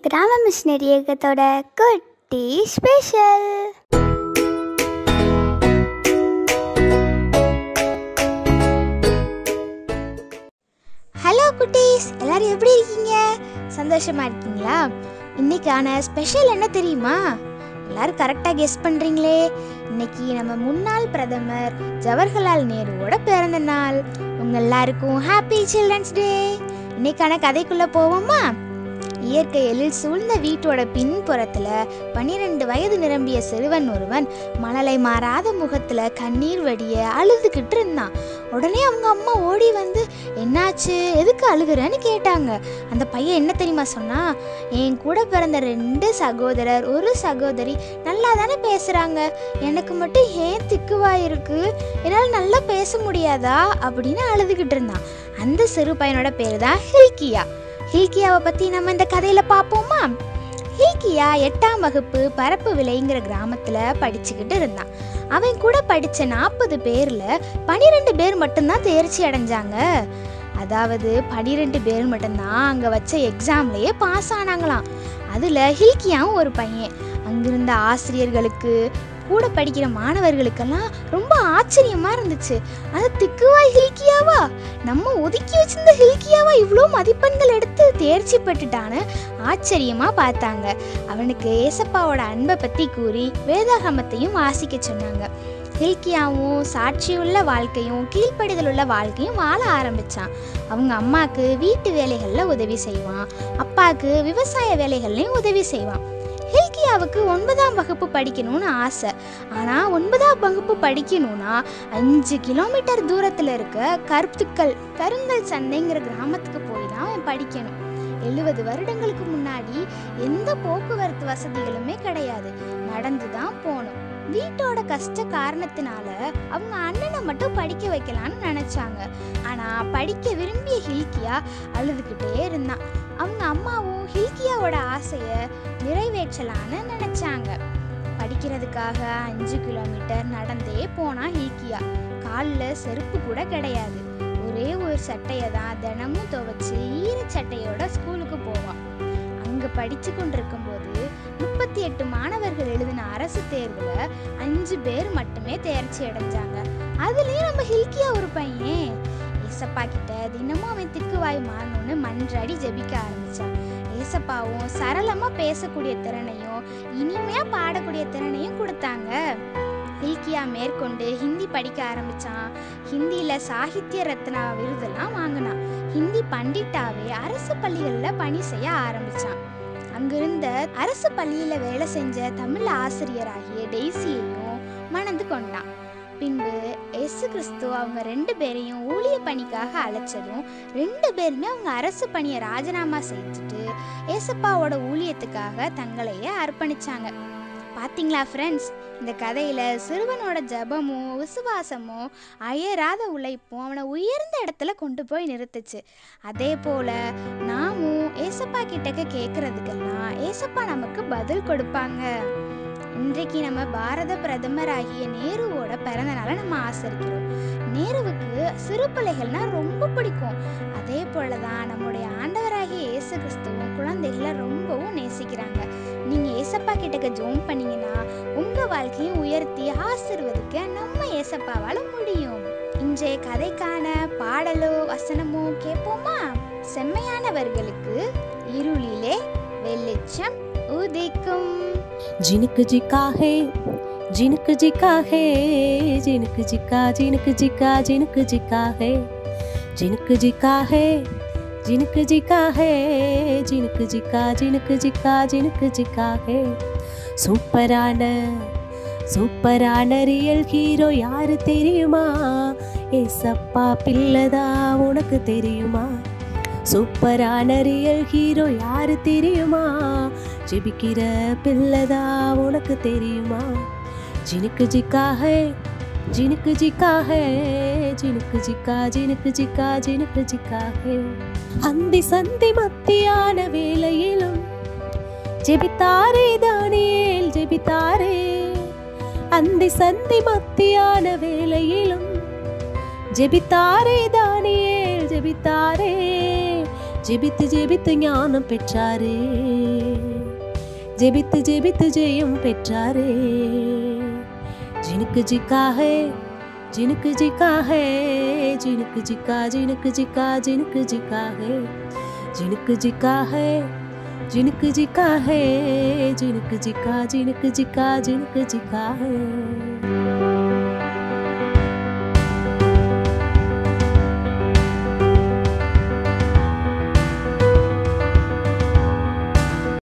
கிராம மிஷினரி இயக்கத்தோட குட்டி special hello குட்டீஸ் எல்லாரும் எப்படி இருக்கீங்க சந்தோஷமா இருக்கீங்களா இன்னைக்கான ஸ்பெஷல் என்ன தெரியுமா எல்லாரும் கரெக்டாக கெஸ் பண்ணுறீங்களே இன்னைக்கு நம்ம முன்னாள் பிரதமர் ஜவஹர்லால் நேருவோட பிறந்த நாள் உங்க எல்லாருக்கும் ஹாப்பி சில்ட்ரன்ஸ் டே இன்னைக்கான கதைக்குள்ள போவோமா இயற்கை எழில் சூழ்ந்த வீட்டோட பின்புறத்துல பன்னிரெண்டு வயது நிரம்பிய சிறுவன் ஒருவன் மழலை மாறாத முகத்துல கண்ணீர் வடிய அழுதுகிட்டு இருந்தான் உடனே அவங்க அம்மா ஓடி வந்து என்னாச்சு எதுக்கு அழுகுறன்னு கேட்டாங்க அந்த பையன் என்ன தெரியுமா சொன்னா என் கூட பிறந்த ரெண்டு சகோதரர் ஒரு சகோதரி நல்லா தானே பேசுறாங்க எனக்கு மட்டும் ஏன் திக்குவாய் இருக்கு என்னால் நல்லா பேச முடியாதா அப்படின்னு அழுதுகிட்டு இருந்தான் அந்த சிறு பையனோட பேர் தான் ஹில்கியா ஹில்கியாவை பத்தி நம்ம இந்த கதையில பார்ப்போமா ஹில்கியா எட்டாம் வகுப்பு பரப்பு விலைங்கிற கிராமத்துல படிச்சுக்கிட்டு இருந்தான் அவன் கூட படிச்ச நாற்பது பேர்ல பனிரெண்டு பேர் மட்டும்தான் தேர்ச்சி அடைஞ்சாங்க அதாவது பனிரெண்டு பேர் மட்டும்தான் அங்க வச்ச எக்ஸாம்லயே பாஸ் ஆனாங்களாம் அதுல ஹில்கியாவும் ஒரு பையன் அங்கிருந்த ஆசிரியர்களுக்கு கூட படிக்கிற மாணவர்களுக்கெல்லாம் ரொம்ப ஆச்சரியமா இருந்துச்சு அது திக்குவாய் ஹில்கியாவா நம்ம ஒதுக்கி வச்சிருந்த ஹில்கியாவா இவ்வளோ மதிப்பெண்கள் எடுத்து தேர்ச்சி பெற்றுட்டான்னு ஆச்சரியமா பார்த்தாங்க அவனுக்கு ஏசப்பாவோட அன்பை பத்தி கூறி வேதாகமத்தையும் வாசிக்க சொன்னாங்க ஹில்கியாவும் சாட்சியுள்ள வாழ்க்கையும் கீழ்ப்படிதலுள்ள வாழ்க்கையும் வாழ ஆரம்பிச்சான் அவங்க அம்மாக்கு வீட்டு வேலைகளில் உதவி செய்வான் அப்பாவுக்கு விவசாய வேலைகள்லையும் உதவி செய்வான் ஹில்கியாவுக்கு ஒன்பதாம் வகுப்பு படிக்கணும்னு ஆசை ஆனால் ஒன்பதாம் வகுப்பு படிக்கணும்னா அஞ்சு கிலோமீட்டர் தூரத்தில் இருக்க கருத்துக்கள் கருங்கல் சந்தைங்கிற கிராமத்துக்கு போய் தான் அவன் படிக்கணும் எழுபது வருடங்களுக்கு முன்னாடி எந்த போக்குவரத்து வசதிகளுமே கிடையாது நடந்து தான் போகணும் வீட்டோட கஷ்ட காரணத்தினால அவங்க அண்ணனை மட்டும் படிக்க வைக்கலான்னு நினைச்சாங்க ஆனா படிக்க விரும்பிய ஹில்கியா அழுதுகிட்டே இருந்தான் அவங்க அம்மாவும் ஹில்கியாவோட ஆசைய நிறைவேற்றலான்னு நினைச்சாங்க படிக்கிறதுக்காக அஞ்சு கிலோமீட்டர் நடந்தே போனா ஹில்கியா காலில் செருப்பு கூட கிடையாது ஒரே ஒரு சட்டையை தான் தினமும் துவைச்சு ஈர சட்டையோட ஸ்கூலுக்கு போவான் அங்க படிச்சு கொண்டிருக்கும் போது முப்பத்தி எட்டு மாணவர்கள் எழுதின அரசு தேர்வுல அஞ்சு பேர் மட்டுமே தேர்ச்சி அடைஞ்சாங்க அதுலயும் நம்ம ஹில்கியா ஒரு பையன் ஏசப்பா கிட்ட தினமும் அவன் திக்குவாய் மாறணும்னு மன்றாடி ஜெபிக்க ஆரம்பிச்சான் ஏசப்பாவும் சரளமா பேசக்கூடிய திறனையும் இனிமையா பாடக்கூடிய திறனையும் கொடுத்தாங்க ஹில்கியா மேற்கொண்டு ஹிந்தி படிக்க ஆரம்பிச்சான் ஹிந்தியில சாகித்ய ரத்னா விருதெல்லாம் வாங்கினான் ஹிந்தி பண்டிட்டாவே அரசு பள்ளிகள்ல பணி செய்ய ஆரம்பிச்சான் அங்கிருந்த அரசு பள்ளியில வேலை செஞ்ச தமிழ் ஆசிரியராகிய டெய்ஸியையும் மணந்து கொண்டான் பின்பு எசு கிறிஸ்து அவங்க ரெண்டு பேரையும் ஊழிய பணிக்காக அழைச்சதும் ரெண்டு பேருமே அவங்க அரசு பணியை ராஜினாமா செஞ்சுட்டு ஏசப்பாவோட ஊழியத்துக்காக தங்களையே அர்ப்பணிச்சாங்க பாத்தீங்களா ஃப்ரெண்ட்ஸ் இந்த கதையில சிறுவனோட ஜபமும் விசுவாசமும் அயராத உழைப்பும் அவனை உயர்ந்த இடத்துல கொண்டு போய் நிறுத்துச்சு அதே போல நாமும் ஏசப்பா கிட்டக்க கேட்கறதுக்கெல்லாம் ஏசப்பா நமக்கு பதில் கொடுப்பாங்க இன்றைக்கு நம்ம பாரத பிரதமர் ஆகிய நேருவோட பிறந்த நாளை நம்ம ஆசரிக்கிறோம் நேருவுக்கு சிறு பிள்ளைகள்னா ரொம்ப பிடிக்கும் அதே போல தான் நம்முடைய ஆண்டவராகிய இயேசு கிறிஸ்துவும் குழந்தைகளை ரொம்பவும் நேசிக்கிறாங்க நீங்க ஏசப்பா கிட்டக்க ஜோம் பண்ணீங்கன்னா உங்க வாழ்க்கையும் உயர்த்தி ஆசிர்வதிக்க நம்ம ஏசப்பாவால முடியும் இன்றைய கதைக்கான பாடலோ வசனமோ கேட்போமா செம்மையானவர்களுக்கு இருளிலே வெளிச்சம் உதிக்கும் जिनक जिका है जिनक जिका है जिनक जिका जिनक जिका जिनक जिका है जिनक जिका है जिनक जिका है जिनक जिका जिनक जिका जिनक जिका है சூப்பரான சூப்பரான ரியல் ஹீரோ யாரு தெரியுமா ஏசப்பா பிள்ளைதா உனக்கு தெரியுமா சூப்பரான ரியல் ஹீரோ யாரு தெரியுமா ஜெபிக்கிற பிள்ளைதா உனக்கு தெரியுமா ஜினுக்கு ஜிக்கா ஹே ஜினுக்கு ஜிக்கா ஹே ஜினுக்கு ஜிக்கா ஜினுக்கு ஜிக்கா ஜினுக்கு ஜிக்கா ஹே அந்தி சந்தி மத்தியான வேளையிலும் ஜெபித்தாரே தானியேல் ஜெபித்தாரே அந்தி சந்தி மத்தியான வேளையிலும் ஜெபித்தாரே தானியேல் ஜெபித்தாரே ஜெபித்து ஜெபித்து ஞானம் பெற்றாரே ஜெபித்து ஜெபித்து ஜெயம் பெற்றாரே ஜினுக்கு ஜிக்கா ஹே ஜினுக்கு ஜிக்கா ஹே ஜினுக்கு ஜிக்கா ஜினுக்கு ஜிக்கா ஜினுக்கு ஜிக்கா ஹே ஜினுக்கு ஜிக்கா ஹே ஜினுக்கு ஜிக்கா ஹே ஜினுக்கு ஜிக்கா ஜினுக்கு ஜிக்கா ஜினுக்கு ஜிக்கா ஹே